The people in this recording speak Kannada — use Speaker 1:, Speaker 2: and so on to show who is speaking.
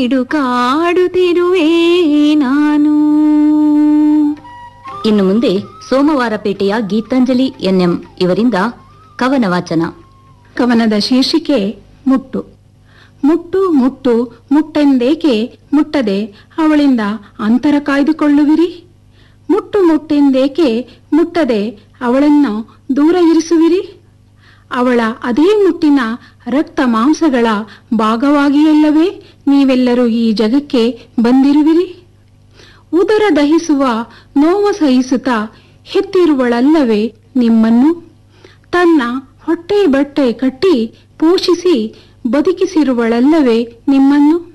Speaker 1: ಮಿಡುಕಾಡುತ್ತಿರುವೆ ನಾನು
Speaker 2: ಇನ್ನು ಮುಂದೆ ಸೋಮವಾರಪೇಟೆಯ ಗೀತಾಂಜಲಿ ಎನ್ಎಂ ಇವರಿಂದ ಕವನ ವಾಚನ
Speaker 3: ಕವನದ ಶೀರ್ಷಿಕೆ ಮುಟ್ಟು ಮುಟ್ಟು ಮುಟ್ಟು ಮುಟ್ಟೆಂದೇಕೆ ಮುಟ್ಟದೆ ಅವಳಿಂದ ಅಂತರ ಕಾಯ್ದುಕೊಳ್ಳುವಿರಿ ಮುಟ್ಟು ಮುಟ್ಟೆಂದೇಕೆ ಮುಟ್ಟದೆ ಅವಳನ್ನು ದೂರ ಇರಿಸುವಿರಿ ಅವಳ ಅದೇ ಮುಟ್ಟಿನ ರಕ್ತ ಮಾಂಸಗಳ ಭಾಗವಾಗಿಯಲ್ಲವೇ ನೀವೆಲ್ಲರೂ ಈ ಜಗಕ್ಕೆ ಬಂದಿರುವಿರಿ ಉದರ ದಹಿಸುವ ನೋವ ಸಹಿಸುತ್ತಾ ಹೆತ್ತಿರುವಳಲ್ಲವೇ ನಿಮ್ಮನ್ನು ತನ್ನ ಹೊಟ್ಟೆ ಬಟ್ಟೆ ಕಟ್ಟಿ ಪೋಷಿಸಿ ಬದುಕಿಸಿರುವಳಲ್ಲವೇ ನಿಮ್ಮನ್ನು